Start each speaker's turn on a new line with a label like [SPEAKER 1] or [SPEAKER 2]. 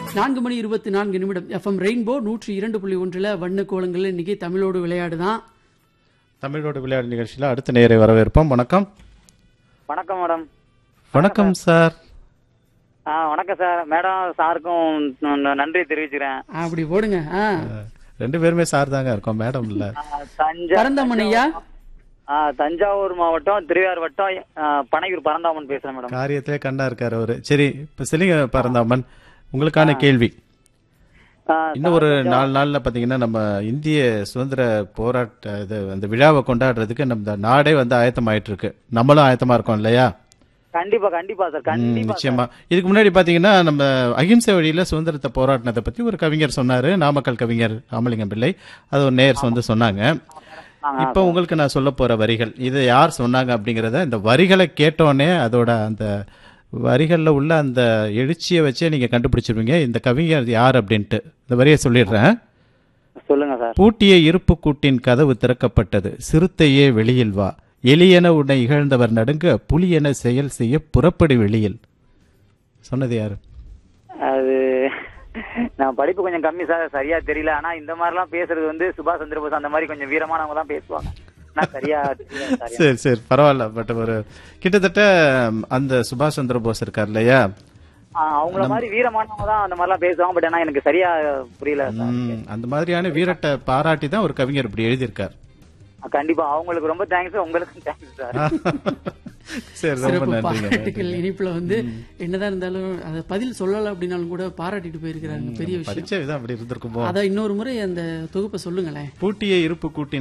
[SPEAKER 1] நான்கு மணி இருபத்தி நான்கு நிமிடம் எஃப்எம் ரெயின்போ நூற்றி இரண்டு புள்ளி ஒன்றில் வண்ண கோலங்கள் இன்னைக்கு தமிழோடு விளையாடு தான்
[SPEAKER 2] தமிழோட விளையாட்டு நிகழ்ச்சியில் அடுத்த நேரை வரவேற்போம் வணக்கம்
[SPEAKER 3] வணக்கம் மேடம்
[SPEAKER 2] வணக்கம் சார்
[SPEAKER 3] ஆ வணக்கம் சார் மேடம் சாருக்கும் ந- நன்றி தெரிவிச்சுக்கிறேன்
[SPEAKER 1] அப்படி போடுங்க ஆ
[SPEAKER 2] ரெண்டு பேருமே சார் தாங்க இருக்கோம் மேடம் இல்ல
[SPEAKER 3] ஆ, தஞ்சா
[SPEAKER 1] பரந்தமன் ஐயா
[SPEAKER 3] ஆ, தஞ்சாவூர் மாவட்டம் திருவையாறு வட்டம் ஆ, பனையூர் பரந்தாமன் பேசுறேன் மேடம்
[SPEAKER 2] காரியத்திலே கண்டா இருக்காரு அவரு சரி இப்ப சிலிங்க பரந்தாமன் உங்களுக்கான கேள்வி
[SPEAKER 3] ஆ,
[SPEAKER 2] இன்னும் ஒரு நாலு நாள்ல பாத்தீங்கன்னா நம்ம இந்திய சுதந்திர போராட்ட இது அந்த விழாவை கொண்டாடுறதுக்கு நம்ம நாடே வந்து ஆயத்தமாயிட்டு இருக்கு நம்மளும் ஆயத்தமா இருக்கோம் இல்லையா
[SPEAKER 3] கண்டிப்பா கண்டிப்பா சார்
[SPEAKER 2] ம்,
[SPEAKER 3] கண்டிப்பா
[SPEAKER 2] நிச்சயமா இதுக்கு முன்னாடி பாத்தீங்கன்னா நம்ம அகிம்சை வழியில சுதந்திரத்தை போராட்டினதை பத்தி ஒரு கவிஞர் சொன்னாரு நாமக்கல் கவிஞர் ராமலிங்கம் பிள்ளை அது ஒரு நேயர் வந்து சொன்னாங்க
[SPEAKER 3] ஆங்க.
[SPEAKER 2] இப்ப உங்களுக்கு நான் சொல்ல போற வரிகள் இதை யார் சொன்னாங்க அப்படிங்கறத இந்த வரிகளை கேட்டோன்னே அதோட அந்த வரிகள்ல உள்ள அந்த எழுச்சியை வச்சே நீங்க கண்டுபிடிச்சிருவீங்க இந்த கவிஞர் யார் அப்படின்ட்டு இந்த வரியை சொல்லிடுறேன்
[SPEAKER 3] சொல்லுங்க சார்
[SPEAKER 2] பூட்டிய இருப்பு கூட்டின் கதவு திறக்கப்பட்டது சிறுத்தையே வெளியில் வா எலியென உன்னை இகழ்ந்தவர் நடுங்க புலியென செயல் செய்ய புறப்படு வெளியில் சொன்னது யாரு
[SPEAKER 3] அது நான் படிப்பு கொஞ்சம் கம்மி சார் சரியா தெரியல ஆனா இந்த மாதிரிலாம் பேசுறது வந்து சுபாஷ் சந்திரபோஸ் அந்த மாதிரி கொஞ்சம் வீரமானவங்க தான் பேசுவாங்க நான் சரியா தெரியல சார்
[SPEAKER 2] சரி சரி பரவாயில்ல பட் ஒரு கிட்டத்தட்ட ம், அந்த சுபாஷ் சந்திர போஸ் இருக்கார் இல்லையா
[SPEAKER 3] ஆ, அவங்கள மாதிரி வீரமானவங்க தான் அந்த மாதிரிலாம் பேசுவாங்க பட் ஆனா எனக்கு சரியா புரியல சார்
[SPEAKER 2] ம், அந்த மாதிரியான வீரத்தை பாராட்டி தான் ஒரு கவிஞர் இப்படி எழுதியிருக்கார்
[SPEAKER 3] கண்டிப்பா அவங்களுக்கு ரொம்ப தேங்க்ஸ் உங்களுக்கும் தேங்க்ஸ் சார்
[SPEAKER 2] சரி ரொம்ப
[SPEAKER 1] சிறப்பு
[SPEAKER 2] நன்றிங்க
[SPEAKER 1] பாராட்டுக்கள் இனிப்புல வந்து என்னதான் இருந்தாலும் அதை பதில் சொல்லல அப்படின்னாலும் கூட பாராட்டிட்டு போயிருக்கிறாங்க பெரிய விஷயம்
[SPEAKER 2] படிச்ச விதம் அப்படி இருந்திருக்குமோ
[SPEAKER 1] அதான் இன்னொரு முறை அந்த தொகுப்பை சொல்லுங்களேன்
[SPEAKER 2] பூட்டிய இருப்பு கூட்டின்